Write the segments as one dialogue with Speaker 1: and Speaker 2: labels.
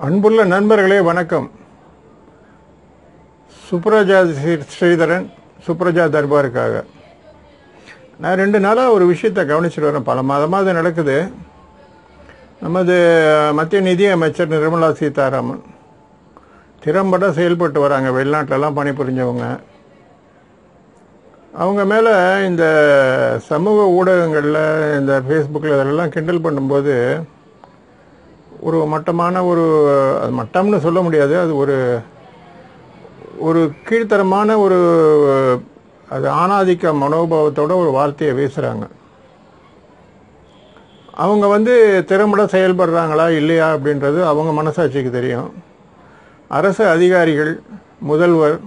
Speaker 1: அன்புள்ள நண்பர்களே வணக்கம் சுப்ரஜா ஸ்ரீ- ஸ்ரீதரன் சுப்ரஜா தர்பாருக்காக நான் ரெண்டு நாளாக ஒரு விஷயத்தை கவனிச்சுட்டு வரேன் பல மாதமாக அது நடக்குது நமது மத்திய நிதி அமைச்சர் நிர்மலா சீதாராமன் திறம்பட செயல்பட்டு வராங்க வெளிநாட்டிலலாம் பணிபுரிஞ்சவங்க அவங்க மேலே இந்த சமூக ஊடகங்களில் இந்த ஃபேஸ்புக்கில் இதெல்லாம் கிண்டல் பண்ணும்போது ஒரு மட்டமான ஒரு அது மட்டம்னு சொல்ல முடியாது அது ஒரு ஒரு கீழ்த்தரமான ஒரு அது ஆணாதிக்க மனோபாவத்தோட ஒரு வார்த்தையை வீசுகிறாங்க அவங்க வந்து திறம்பட செயல்படுறாங்களா இல்லையா அப்படின்றது அவங்க மனசாட்சிக்கு தெரியும் அரசு அதிகாரிகள் முதல்வர்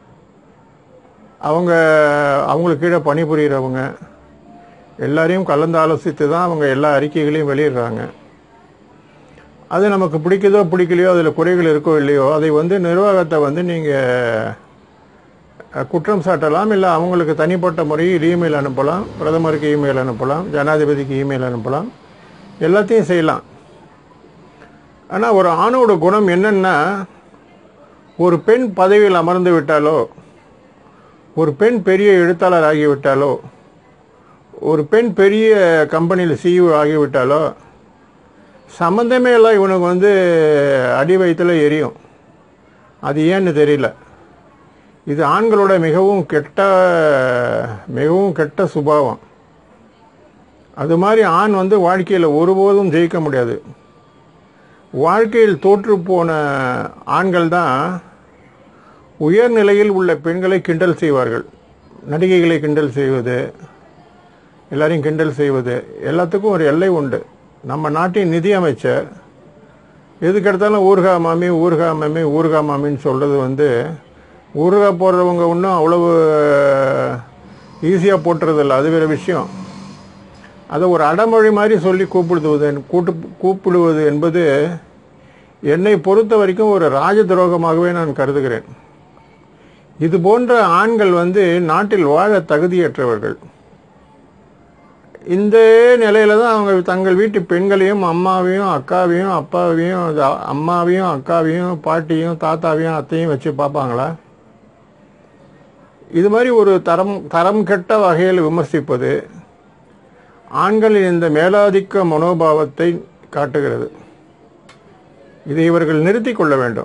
Speaker 1: அவங்க அவங்களுக்கு கீழே பணிபுரிகிறவங்க எல்லாரையும் கலந்து ஆலோசித்து தான் அவங்க எல்லா அறிக்கைகளையும் வெளியிடுறாங்க அது நமக்கு பிடிக்குதோ பிடிக்கலையோ அதில் குறைகள் இருக்கோ இல்லையோ அதை வந்து நிர்வாகத்தை வந்து நீங்கள் குற்றம் சாட்டலாம் இல்லை அவங்களுக்கு தனிப்பட்ட முறையில் இமெயில் அனுப்பலாம் பிரதமருக்கு இமெயில் அனுப்பலாம் ஜனாதிபதிக்கு இமெயில் அனுப்பலாம் எல்லாத்தையும் செய்யலாம் ஆனால் ஒரு ஆணோட குணம் என்னன்னா ஒரு பெண் பதவியில் அமர்ந்து விட்டாலோ ஒரு பெண் பெரிய எழுத்தாளர் ஆகிவிட்டாலோ ஒரு பெண் பெரிய கம்பெனியில் சிஇஓ ஆகிவிட்டாலோ சம்மந்தமே இல்லை இவனுக்கு வந்து அடி வயிற்றுல எரியும் அது ஏன்னு தெரியல இது ஆண்களோட மிகவும் கெட்ட மிகவும் கெட்ட சுபாவம் அது மாதிரி ஆண் வந்து வாழ்க்கையில் ஒருபோதும் ஜெயிக்க முடியாது வாழ்க்கையில் தோற்று போன ஆண்கள் தான் உயர்நிலையில் உள்ள பெண்களை கிண்டல் செய்வார்கள் நடிகைகளை கிண்டல் செய்வது எல்லாரையும் கிண்டல் செய்வது எல்லாத்துக்கும் ஒரு எல்லை உண்டு நம்ம நாட்டின் நிதி அமைச்சர் எதுக்கு எடுத்தாலும் ஊர்கா மாமி ஊர்கா மாமி ஊர்கா மாமின்னு சொல்கிறது வந்து ஊர்கா போடுறவங்க இன்னும் அவ்வளவு ஈஸியாக போட்டுறதில்ல அது வேறு விஷயம் அதை ஒரு அடமொழி மாதிரி சொல்லி கூப்பிடுவது கூட்டு கூப்பிடுவது என்பது என்னை பொறுத்த வரைக்கும் ஒரு ராஜ துரோகமாகவே நான் கருதுகிறேன் இது போன்ற ஆண்கள் வந்து நாட்டில் வாழ தகுதியற்றவர்கள் இந்த நிலையில தான் அவங்க தங்கள் வீட்டு பெண்களையும் அம்மாவையும் அக்காவையும் அப்பாவையும் அது அம்மாவையும் அக்காவையும் பாட்டியும் தாத்தாவையும் அத்தையும் வச்சு பார்ப்பாங்களா இது மாதிரி ஒரு தரம் தரம் கெட்ட வகையில் விமர்சிப்பது ஆண்களின் இந்த மேலாதிக்க மனோபாவத்தை காட்டுகிறது இதை இவர்கள் நிறுத்திக் கொள்ள வேண்டும்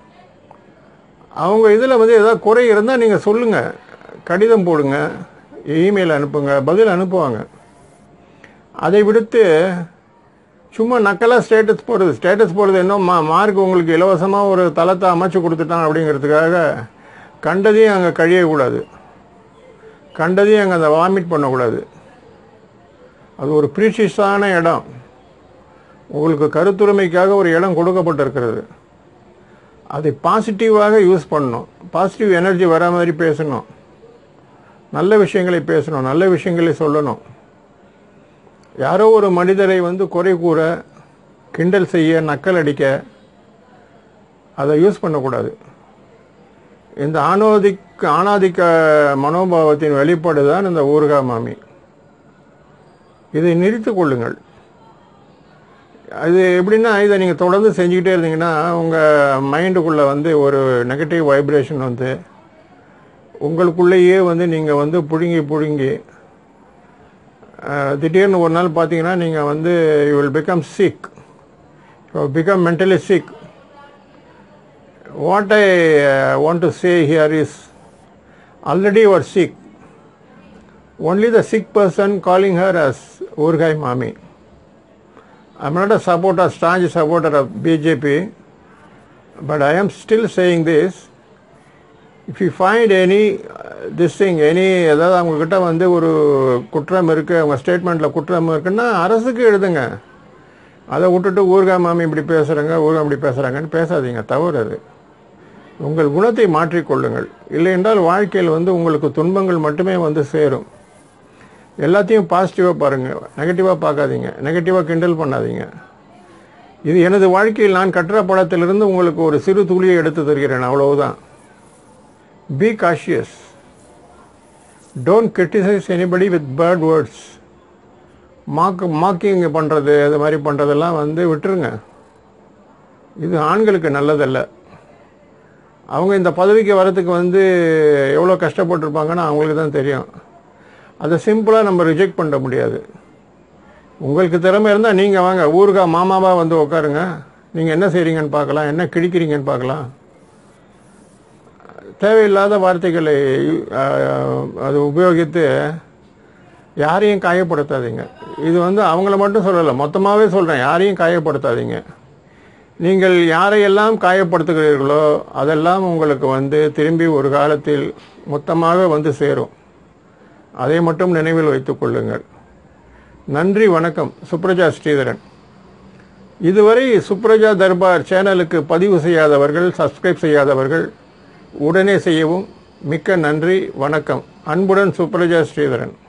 Speaker 1: அவங்க இதில் வந்து ஏதாவது குறை இருந்தால் நீங்கள் சொல்லுங்கள் கடிதம் போடுங்க இமெயில் அனுப்புங்க பதில் அனுப்புவாங்க அதை விடுத்து சும்மா நக்கலாக ஸ்டேட்டஸ் போடுறது ஸ்டேட்டஸ் போடுறது என்ன மா மார்க் உங்களுக்கு இலவசமாக ஒரு தளத்தை அமைச்சு கொடுத்துட்டான் அப்படிங்கிறதுக்காக கண்டதையும் அங்கே கழியக்கூடாது கண்டதையும் அங்கே அந்த வாமிட் பண்ணக்கூடாது அது ஒரு ப்ரீஷியஸான இடம் உங்களுக்கு கருத்துரிமைக்காக ஒரு இடம் கொடுக்கப்பட்டிருக்கிறது அதை பாசிட்டிவாக யூஸ் பண்ணணும் பாசிட்டிவ் எனர்ஜி வர மாதிரி பேசணும் நல்ல விஷயங்களை பேசணும் நல்ல விஷயங்களை சொல்லணும் யாரோ ஒரு மனிதரை வந்து குறை கூற கிண்டல் செய்ய நக்கல் அடிக்க அதை யூஸ் பண்ணக்கூடாது இந்த ஆணோதிக்க ஆணாதிக்க மனோபாவத்தின் வெளிப்பாடு தான் இந்த ஊர்கா மாமி இதை நிறுத்திக் கொள்ளுங்கள் அது எப்படின்னா இதை நீங்கள் தொடர்ந்து செஞ்சுக்கிட்டே இருந்தீங்கன்னா உங்கள் மைண்டுக்குள்ளே வந்து ஒரு நெகட்டிவ் வைப்ரேஷன் வந்து உங்களுக்குள்ளேயே வந்து நீங்கள் வந்து புழுங்கி புழுங்கி அஹ், திடீர்னு ஒரு நாள் பார்த்தீங்கன்னா நீங்கள் வந்து you will become sick become mentally sick what I want to say here is already your sick only the sick person calling her as Urgai Mami. I'm not a supporter, staunch supporter of BJP, but I am still saying this. If you find any uh, this thing, any ஏதாவது அவங்கக்கிட்ட வந்து ஒரு குற்றம் இருக்குது அவங்க ஸ்டேட்மெண்ட்டில் குற்றம் இருக்குன்னா அரசுக்கு எழுதுங்க அதை விட்டுட்டு ஊர்கா மாமி இப்படி பேசுகிறாங்க ஊர்கா இப்படி பேசுகிறாங்கன்னு பேசாதீங்க தவறு அது உங்கள் குணத்தை மாற்றிக்கொள்ளுங்கள் இல்லை என்றால் வாழ்க்கையில் வந்து உங்களுக்கு துன்பங்கள் மட்டுமே வந்து சேரும் எல்லாத்தையும் பாசிட்டிவாக பாருங்கள் நெகட்டிவாக பார்க்காதீங்க நெகட்டிவாக கிண்டல் பண்ணாதீங்க இது எனது வாழ்க்கையில் நான் கற்ற படத்திலிருந்து உங்களுக்கு ஒரு சிறு துளியை எடுத்து தருகிறேன் அவ்வளவுதான் be cautious don't criticise anybody with bad words mock mocking பண்ணுறது அது மாதிரி பண்ணுறதெல்லாம் வந்து விட்டுருங்க இது ஆண்களுக்கு நல்லதல்ல அவங்க இந்த பதவிக்கு வரதுக்கு வந்து எவ்வளோ கஷ்டப்பட்டிருப்பாங்கன்னு அவங்களுக்கு தான் தெரியும் அதை சிம்பிளாக நம்ம ரிஜெக்ட் பண்ண முடியாது உங்களுக்கு திறமை இருந்தால் நீங்கள் வாங்க ஊருக்கா மாமாவாக வந்து உட்காருங்க நீங்கள் என்ன செய்கிறீங்கன்னு பார்க்கலாம் என்ன கிழிக்கிறீங்கன்னு பார்க்கலாம் தேவையில்லாத வார்த்தைகளை அஹ், அது உபயோகித்து யாரையும் காயப்படுத்தாதீங்க இது வந்து அவங்கள மட்டும் சொல்லலை மொத்தமாகவே சொல்கிறேன் யாரையும் காயப்படுத்தாதீங்க நீங்கள் யாரையெல்லாம் காயப்படுத்துகிறீர்களோ அதெல்லாம் உங்களுக்கு வந்து திரும்பி ஒரு காலத்தில் மொத்தமாக வந்து சேரும் அதை மட்டும் நினைவில் வைத்துக் கொள்ளுங்கள் நன்றி வணக்கம் சுப்ரஜா ஸ்ரீதரன் இதுவரை சுப்ரஜா தர்பார் சேனலுக்கு பதிவு செய்யாதவர்கள் சப்ஸ்கிரைப் செய்யாதவர்கள் உடனே செய்யவும் மிக்க நன்றி வணக்கம் அன்புடன் சுப்ரஜா ஸ்ரீதரன்